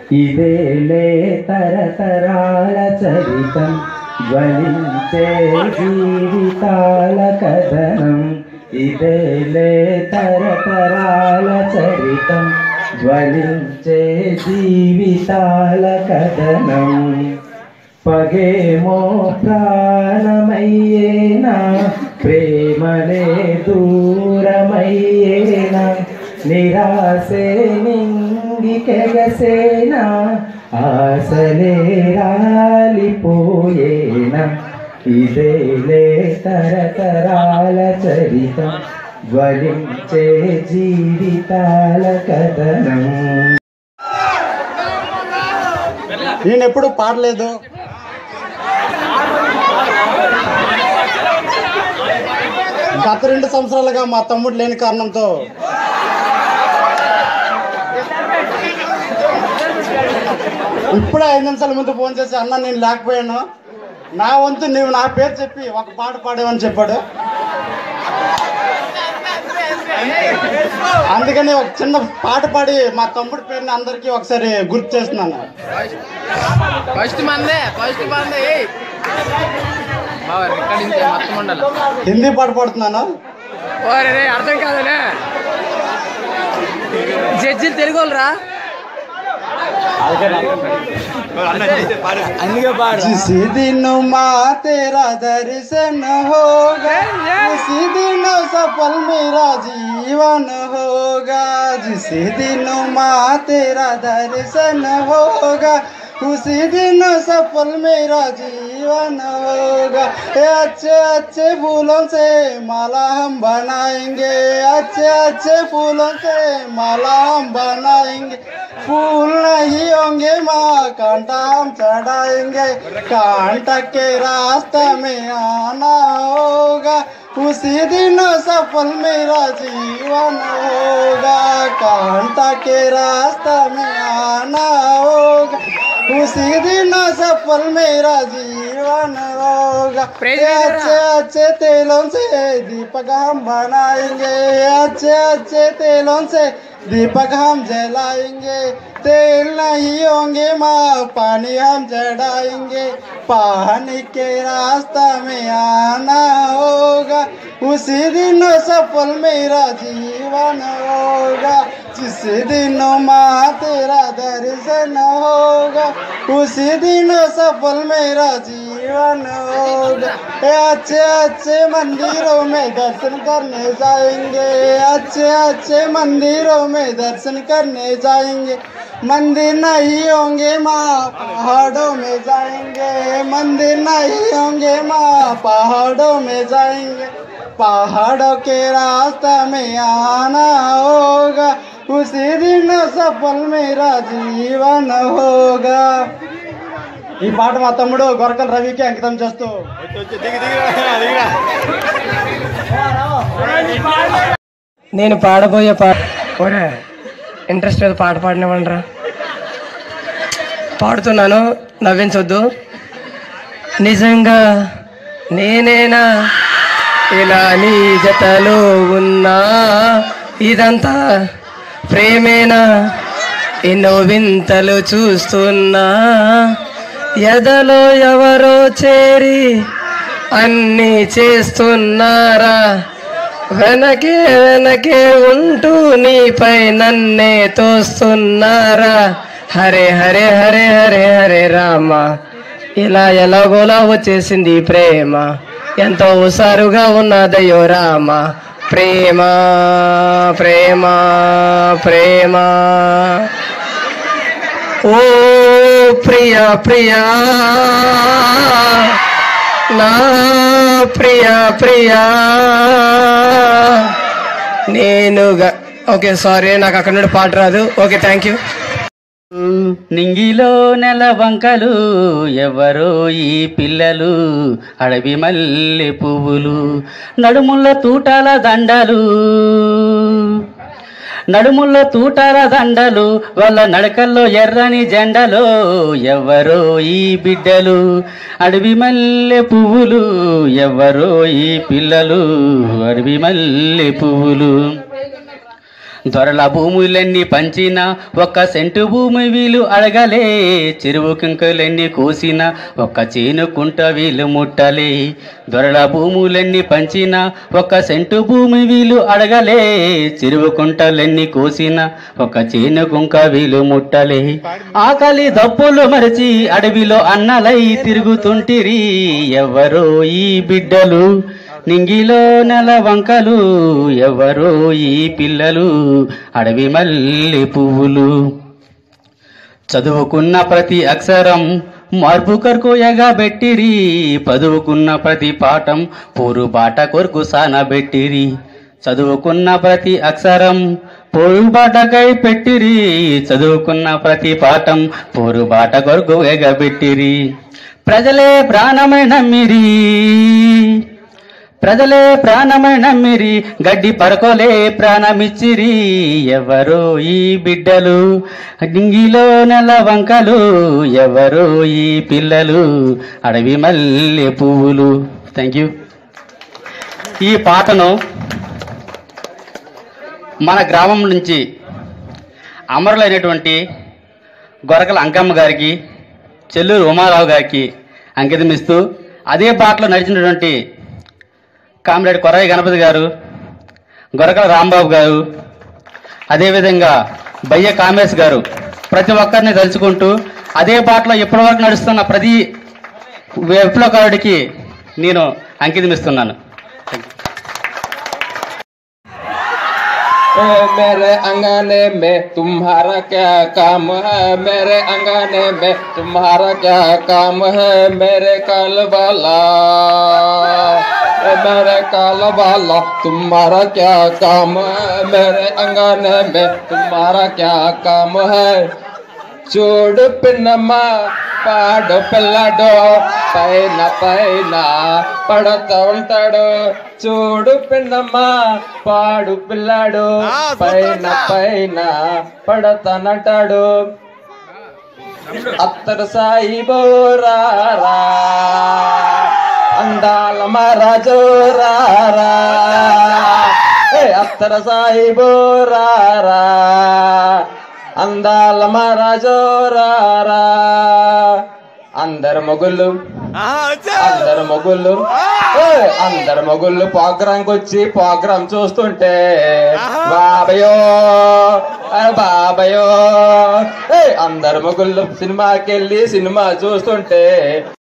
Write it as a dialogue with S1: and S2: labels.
S1: ఇదేలే తరతరాల చరితం జ్వలించే జీవితాల కథనం ఇదేలే తరతరాల చరితం జ్వలించే జీవితాల కథనం పగేమో ప్రాణమయ్యేనా ప్రేమలే దూరమయ్యేనా నిరాశే నింగికెగసేనా ఆశలే రాలిపోయేనా ఇదేలే తరతరాల చరితం జ్వలించే జీవితాల కథనం
S2: నేను ఎప్పుడు పాడలేదు గత రెండు సంవత్సరాలుగా మా తమ్ముడు లేని కారణంతో ఇప్పుడే ఐదు నిమిషాల ముందు ఫోన్ చేసి అన్న నేను లేకపోయాను నా వంతు నీవు నా పేరు చెప్పి ఒక పాట పాడేవని చెప్పాడు అందుకని ఒక చిన్న పాట పాడి మా తమ్ముడి పేరుని అందరికీ ఒకసారి గుర్తు చేస్తున్నాను
S3: ఫస్ట్ మందే ఫస్ట్ మందే బావా ఇక్కడ నుంచి మొత్తం ఉండాలి
S2: హిందీ పాట పాడుతున్నాను
S3: ఓరే రే అర్థం కాదనే జడ్జిలు తెలుగు వాళ్ళరా
S2: जिस दिन माँ तेरा दर्शन होगा उसी दिन सफल मेरा जीवन होगा जिस दिन माँ तेरा दर्शन होगा उसी दिन सफल मेरा जीवन होगा ये अच्छे अच्छे फूलों से माला हम बनाएंगे अच्छे अच्छे फूलों से माला हम बनाएंगे फूल नहीं होंगे माँ कांटा हम चढ़ाएंगे कांटा के रास्ते में आना होगा उसी दिन सफल मेरा जीवन होगा कांटा के रास्ते में आना होगा उसी दिन सफल मेरा जीवन होगा
S3: Praise
S2: ये
S3: God.
S2: अच्छे अच्छे तेलों से दीपक हम बनाएंगे अच्छे अच्छे तेलों से दीपक हम जलाएंगे तेल नहीं होंगे माँ पानी हम चढ़ाएंगे पानी के रास्ता में आना होगा उसी दिन सफल मेरा जीवन होगा जिस दिन माँ तेरा दर्शन होगा उसी दिन सफल मेरा जीवन होगा ये अच्छे अच्छे मंदिरों में दर्शन करने जाएंगे अच्छे अच्छे मंदिरों में दर्शन करने जाएंगे मंदिर नहीं होंगे माँ पहाड़ों में जाएंगे मंदिर नहीं होंगे माँ पहाड़ों में जाएंगे पहाड़ों के रास्ते में आना होगा उसी दिन सफल मेरा जीवन होगा ఈ పాట మా తమ్ముడు గొరకల రవికి అంకితం చేస్తూ
S4: నేను పాడబోయే పాట ఒరే ఇంట్రెస్ట్ మీద పాట పాడినవ్వండిరా పాడుతున్నాను నవ్వించొద్దు నిజంగా నేనేనా ఇలా నీ జతలో ఉన్నా ఇదంతా ప్రేమేనా ఎన్నో వింతలు చూస్తున్నా ఎదలో ఎవరో చేరి అన్నీ చేస్తున్నారా వెనకే వెనకే ఉంటూ నీపై నన్నే తోస్తున్నారా హరే హరే హరే హరే హరే రామ ఇలా ఎలాగోలా వచ్చేసింది ఈ ప్రేమ ఎంతో హుషారుగా ఉన్నదయ్యో రామ ప్రేమ ప్రేమ ప్రేమ ఓ ప్రియా ప్రియా నా ప్రియా ప్రియా నేనుగా ఓకే సారీ నాకు అక్కడ నుండి పాట రాదు ఓకే థ్యాంక్ యూ
S5: నింగిలో నెల వంకలు ఎవరో ఈ పిల్లలు అడవి మల్లె పువ్వులు నడుముల తూటాల దండలు నడుముల తూటాల దండలు వాళ్ళ నడకల్లో ఎర్రని జెండలు ఎవరో ఈ బిడ్డలు అడవి మల్లె పువ్వులు ఎవరో ఈ పిల్లలు అడవి మల్లె పువ్వులు దొరల భూములన్నీ పంచిన ఒక్క సెంటు భూమి వీలు అడగలే చెరువు కింకలన్నీ కోసిన ఒక్క చేను కుంట వీలు ముట్టలే దొరల భూములన్నీ పంచిన ఒక్క సెంటు భూమి వీలు అడగలే చెరువు కుంటలన్నీ కోసిన ఒక చేను కుంక వీలు ముట్టలే ఆకలి దప్పులు మరచి అడవిలో అన్నలై తిరుగుతుంటిరి ఎవరో ఈ బిడ్డలు నింగిలో నెల వంకలు ఎవరో ఈ పిల్లలు అడవి మల్లె పువ్వులు చదువుకున్న ప్రతి అక్షరం మార్పు కొరకు ఎగబెట్టిరి పదువుకున్న ప్రతి పాఠం పోరు బాట కొరకు సానబెట్టిరి చదువుకున్న ప్రతి అక్షరం పోరు బాటకై పెట్టిరి చదువుకున్న ప్రతి పాఠం పోరు బాట కొరకు ఎగబెట్టిరి ప్రజలే ప్రాణమై నమ్మిరి ప్రజలే ప్రాణమై నమ్మిరి గడ్డి పరకోలే ప్రాణమిచ్చిరి ఎవరో ఈ బిడ్డలు డింగిలో నెల వంకలు ఎవరో ఈ పిల్లలు అడవి మల్లె పువ్వులు థ్యాంక్ యూ ఈ పాటను మన గ్రామం నుంచి అమరులైనటువంటి గొరకల అంకమ్మ గారికి చెల్లూరు ఉమారావు గారికి అంకితం ఇస్తూ అదే పాటలో నడిచినటువంటి కామ్రేడ్ కొరయ్య గణపతి గారు గొరకల రాంబాబు గారు అదేవిధంగా బయ్య కామేశ్ గారు ప్రతి ఒక్కరిని తలుచుకుంటూ అదే బాటలో ఇప్పటివరకు నడుస్తున్న ప్రతి విప్లవకారుడికి నేను అంకితం ఇస్తున్నాను
S6: ए, मेरे अंगने में तुम्हारा क्या काम है मेरे अंगने में तुम्हारा क्या काम है मेरे काल वाला ए, मेरे काल वाला तुम्हारा क्या काम है मेरे अंगने में तुम्हारा क्या काम है చూడు పిన్నమ్మ పాడు పిల్లడు పైన పైన పడుతూ ఉంటాడు చూడు పిన్నమ్మ పాడు పిల్లాడు పైన పైన పడతానంటాడు అత్తరు సాయి బోరారా అందాల మహారాజు రారా ఏ అత్తర సాయి బోరారా అందాల మహారాజు రారా అందరు మొగుళ్ళు అందరు మొగుళ్ళు ఏ, అందరు మొగుళ్ళు ప్రోగ్రాంకి వచ్చి ప్రోగ్రాం చూస్తుంటే బాబయో అరే బాబయో ఏ, అందరు మొగుళ్ళు సినిమాకి వెళ్ళి సినిమా చూస్తుంటే